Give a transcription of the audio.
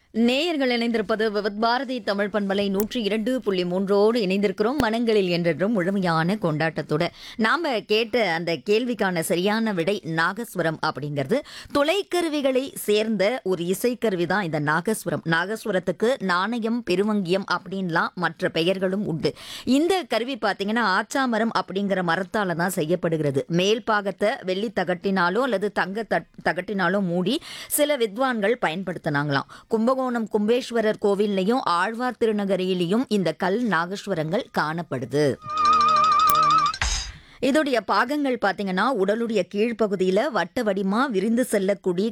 நேயர்கள் இணைந்திருப்பது விவித் பாரதி தமிழ் பண்பலை நூற்றி இரண்டு புள்ளி மூன்றோடு இணைந்திருக்கிறோம் மனங்களில் என்றென்றும் முழுமையான கொண்டாட்டத்தோட நாம கேட்ட அந்த கேள்விக்கான சரியான விடை நாகஸ்வரம் அப்படிங்கிறது துளைக்கருவிகளை சேர்ந்த ஒரு இசைக்கருவி தான் இந்த நாகஸ்வரம் நாகஸ்வரத்துக்கு நாணயம் பெருவங்கியம் அப்படின்லாம் மற்ற பெயர்களும் உண்டு இந்த கருவி பார்த்தீங்கன்னா ஆச்சாமரம் அப்படிங்கிற மரத்தால தான் செய்யப்படுகிறது மேல் பாகத்தை வெள்ளி தகட்டினாலோ அல்லது தங்க தட்- தகட்டினாலோ மூடி சில வித்வான்கள் பயன்படுத்தினாங்களாம் கும்பகோணம் கும்பேஸ்வரர் கோவில்லையும் ஆழ்வார் திருநகரியிலையும் இந்த கல் நாகஸ்வரங்கள் காணப்படுது இதோடைய பாகங்கள் பார்த்தீங்கன்னா உடலுடைய கீழ்ப்பகுதியில வட்ட வடிமா விரிந்து செல்லக்கூடிய